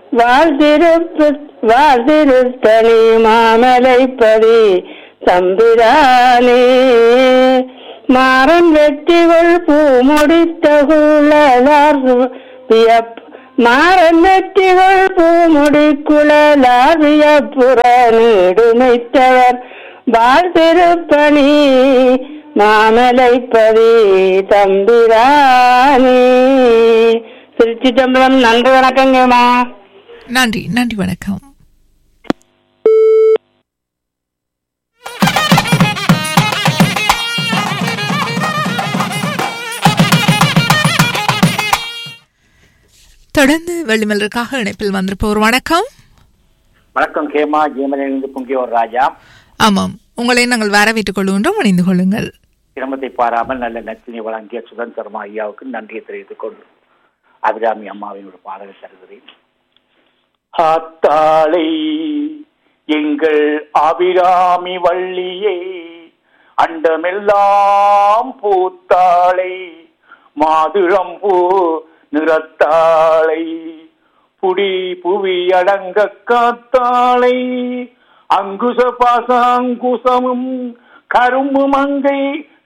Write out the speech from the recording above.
வாழ்திருப்பு வாழ்திருத்தனி மாமலைப்பதி தம்பிரானே மாறன் வெற்றிகள் பூ முடித்த குழலார் வியப் மாறன் வெற்றிகள் பூ முடிக்குழலார் வியப்புற நீடுமைத்தவர் வாழ்திருப்பணி மாமலைப்பதி தம்பிரானே திருச்சி தம்பரம் நன்றி வணக்கங்கம்மா நன்றி நன்றி வணக்கம் தொடர்ந்து வெள்ளிமலருக்காக இணைப்பில் வந்திருப்போர் வணக்கம் வணக்கம் கேமா ஜெயமலிருந்து பொங்கியோர் ராஜா ஆமாம் உங்களை நாங்கள் வரவேற்றுக் கொள்கின்றோம் இணைந்து கொள்ளுங்கள் சிரமத்தை பாராமல் நல்ல நச்சினை வழங்கிய சுதந்திரமா ஐயாவுக்கு நன்றியை தெரிவித்துக் கொண்டு அபிராமி அம்மாவின் ஒரு பாடலை தருகிறேன் ஆத்தாளை எங்கள் அபிராமி வள்ளியை அண்டமெல்லாம் பூத்தாளை மாதுளம் பூ நிறத்தாளை புடி புவி அடங்க காத்தாளை அங்குச பாசாங்குசமும் கரும்பு மங்கை